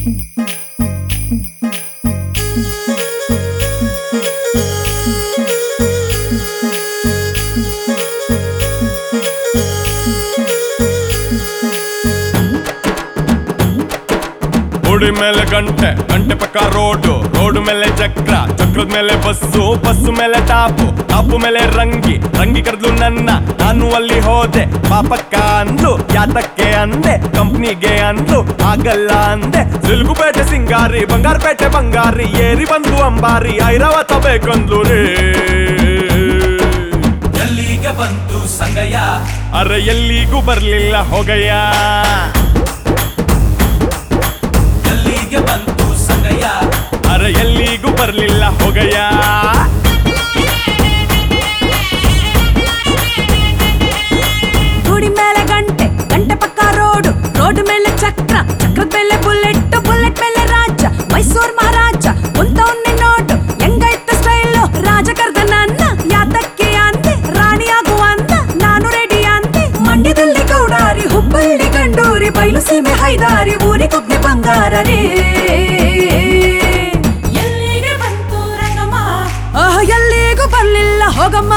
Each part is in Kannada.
ಗುಡಿ ಮೇಲೆ ಗಂಟೆ ಗಂಟೆ ಪಕ್ಕ ರೋಡು ರೋಡ್ ಮೇಲೆ ಚಕ್ರ ಚಕ್ರದ ಮೇಲೆ ಬಸ್ಸು ಬಸ್ಸು ಮೇಲೆ ಟಾಪು ಟಾಪು ಮೇಲೆ ರಂಗಿ ರಂಗಿ ಕರೆದ್ಲು ನನ್ನ ನಾನು ಅಲ್ಲಿ ಹೋದೆ ಪಾಪಕ್ಕ ಅಂದ್ಲು ಯಾತಕ್ಕೆ ಅಂದೆ ಕಂಪ್ನಿಗೆ ಅಂದ್ಲು ಆಗಲ್ಲ ಅಂದೆ ಸಿಲ್ಗುಪೇಟೆ ಸಿಂಗಾರಿ ಬಂಗಾರಪೇಟೆ ಬಂಗಾರಿ ಏರಿ ಬಂದು ಅಂಬಾರಿ ಐರಾವತ ಬೇಕಂದ್ಲು ರೇ ಎಲ್ಲಿಗೆ ಬಂತು ಸಂಗಯ್ಯ ಅರೆ ಎಲ್ಲಿಗೂ ಬರ್ಲಿಲ್ಲ ಹೋಗಯ್ಯ ಎಲ್ಲಿಗೆ ಬಂತು ಸಂಗಯ್ಯ ಅರೆ ಎಲ್ಲಿಗೂ ಬರ್ಲಿಲ್ಲ ಹೋಗಯ್ಯ ಗುಡಿ ಮೇಲೆ ಗಂಟೆ ಗಂಟೆ ಪಕ್ಕ ರೋಡು ರೋಡ್ ಮೇಲೆ ಚಕ್ರ ಚಕ್ರದ ಮೇಲೆ ಬುಲೆಟ್ ಬುಲೆಟ್ ಮೇಲೆ ರಾಜ ಮೈಸೂರ್ ಮಹಾರಾಜ ಕುಂತವನ್ನೇ ನೋಡು ಹೆಂಗೈತ ಸ್ಟೈಲು ರಾಜ ಕರ್ದ ನನ್ನ ಯಾತಕ್ಕೆ ಅಂದೆ ರಾಣಿ ಆಗುವ ಅಂದ ನಾನು ರೆಡಿ ಅಂದೆ ಮಂಡ್ಯದಲ್ಲಿ ಗೌಡಾರಿ ಹುಬ್ಬಳ್ಳಿ ಗಂಡೂರಿ ಬಯಲು ಸೀಮೆ ಹೈದಾರಿ ಊರಿ ಕೊಬ್ಬೆ ಬಂಗಾರ ರೇ ಎಲ್ಲಿಗೆ ಬಂತು ರಂಗಮ್ಮ ಆಹ ಎಲ್ಲಿಗೂ ಬರ್ಲಿಲ್ಲ ಹೋಗಮ್ಮ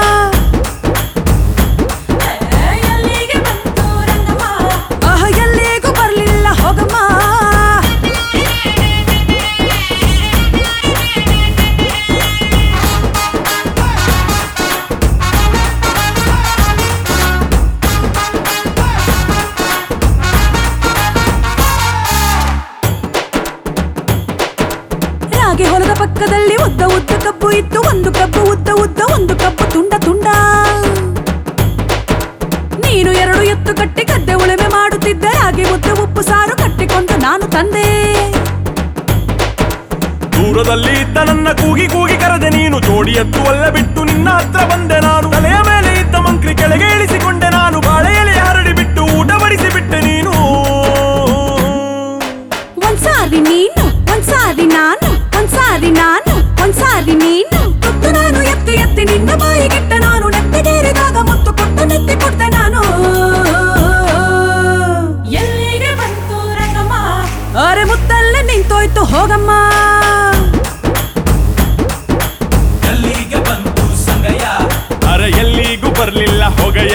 ಎಲ್ಲಿಗೆ ಬಂತು ರಂಗಮ್ಮ ಆಹ ಎಲ್ಲಿಗೂ ಬರ್ಲಿಲ್ಲ ಹೋಗಮ್ಮ ರಾಗಿ ಹೊಲದ ಪಕ್ಕದಲ್ಲಿ ಉದ್ದ ಉದ್ದ ಕಬ್ಬು ಇತ್ತು ಒಂದು ಕಬ್ಬು ಉದ್ದ ಉದ್ದ ಒಂದು ಕಬ್ಬು ತುಂಡ ತುಂಡ ನೀನು ಎರಡು ಎತ್ತು ಕಟ್ಟಿ ಗದ್ದೆ ಉಳುಮೆ ಮಾಡುತ್ತಿದ್ದೆ ರಾಗಿ ಮುದ್ದೆ ಉಪ್ಪು ಸಾರು ಕಟ್ಟಿಕೊಂಡು ನಾನು ತಂದೆ ದೂರದಲ್ಲಿ ಇದ್ದ ನನ್ನ ಕೂಗಿ ಕೂಗಿ ಕರೆದೆ ನೀನು ಜೋಡಿ ಎತ್ತು ಅಲ್ಲ ಬಿಟ್ಟು ನಿನ್ನ ಹತ್ರ ಬಂದೆ ನಾನು ತಲೆಯ ಮೇಲೆ ಇದ್ದ ಮಂಕ್ರಿ ಕೆಳಗೆ ಇಳಿಸಿಕೊಂಡೆ ನಾನು ಬಾಳೆ ಎಲೆ ಹರಡಿ ಬಿಟ್ಟು ಊಟ ಬಡಿಸಿ ಬಿಟ್ಟೆ ನೀನು ಒಂದ್ಸಾರಿ ನೀನು ಒಂದ್ಸಾರಿ ನಾನು ಒಂದ್ಸಾರಿ ನಾನು ಒಂದ್ಸಾರಿ ನೀನು ತುತ್ತು ನಾನು ಎತ್ತಿ ಎತ್ತಿ ನಿನ್ನ ಬಾಯಿಗಿಟ್ಟ ನಾನು ನೆತ್ತಿಗೇರಿದಾಗ ಮುತ್ತು ಕೊಟ್ಟು ನೆತ್ತಿ ಕೊಟ್ಟೆ ನಾನು ಎಲ್ಲಿಗೆ ಬಂತು ರಂಗಮ್ಮ ಅರೆ ಮುತ್ತಲ್ಲೇ ನಿಂತೋಯ್ತು ಹೋಗಮ್ಮ ಎಲ್ಲಿಗೆ ಬಂತು ಸಂಗಯ್ಯ ಅರೆ ಎಲ್ಲಿಗೂ ಬರ್ಲಿಲ್ಲ ಹೋಗಯ್ಯ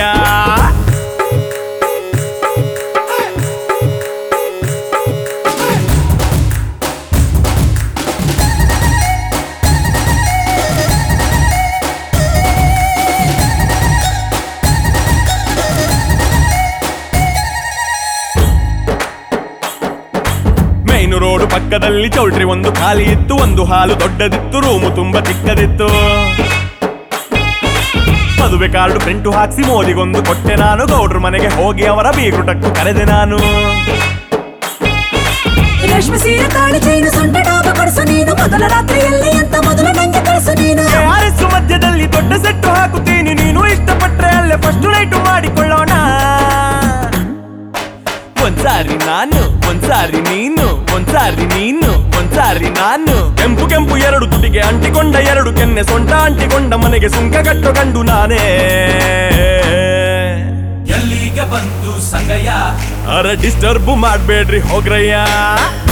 ಮೈನು ರೋಡು ಪಕ್ಕದಲ್ಲಿ ಚೌಲ್ಟ್ರಿ ಒಂದು ಖಾಲಿ ಇತ್ತು ಒಂದು ಹಾಲು ದೊಡ್ಡದಿತ್ತು ರೂಮು ತುಂಬಾ ಚಿಕ್ಕದಿತ್ತು ಮದುವೆ ಕಾರ್ಡು ಪ್ರಿಂಟು ಹಾಕ್ಸಿ ಮೋದಿಗೊಂದು ಕೊಟ್ಟೆ ನಾನು ಗೌಡ್ರ ಮನೆಗೆ ಹೋಗಿ ಅವರ ಬೀಗ್ರುಟಕ್ಕೂ ಕರೆದೆ ನಾನು ರೇಷ್ಮೆ ಸೀರೆ ತಾಳಿ ಚೈನು ಸೊಂಟ ಡಾಬ ಕೊಡಿಸು ನೀನು ಮೊದಲ ರಾತ್ರಿಯಲ್ಲಿ ಅಂತ ಮೊದಲ ನಂಗೆ ಕಳಿಸು ನೀನು ಆರ್ಎಸ್ ಮಧ್ಯದಲ್ಲಿ ದೊಡ್ಡ ಸೆಟ್ಟು ಹಾಕುತ್ತೀನಿ ನೀನು ಇಷ್ಟಪಟ್ರೆ ಅಲ್ಲೇ ಫಸ್ಟ್ ನೈಟು ಮಾಡಿಕೊಳ್ಳೋಣ ಒಂದ್ಸಾರಿ ನಾನು ಒಂದ್ಸಾರಿ ನೀನು ಒಂದ್ಸಾರಿ ನೀನು ಒಂದ್ಸಾರಿ ನಾನು ಕೆಂಪು ಕೆಂಪು ಎರಡು ತುಟಿಗೆ ಅಂಟಿಕೊಂಡ ಎರಡು ಕೆನ್ನೆ ಸೊಂಟ ಅಂಟಿಕೊಂಡ ಮನೆಗೆ ಸುಂಕ ಕಟ್ಟು ಗಂಡು ನಾನೇ ಎಲ್ಲಿಗೆ ಬಂತು ಸಂಗಯ್ಯ ಅರ ಡಿಸ್ಟರ್ಬ್ ಮಾಡ್ಬೇಡ್ರಿ ಹೋಗ್ರಯ್ಯ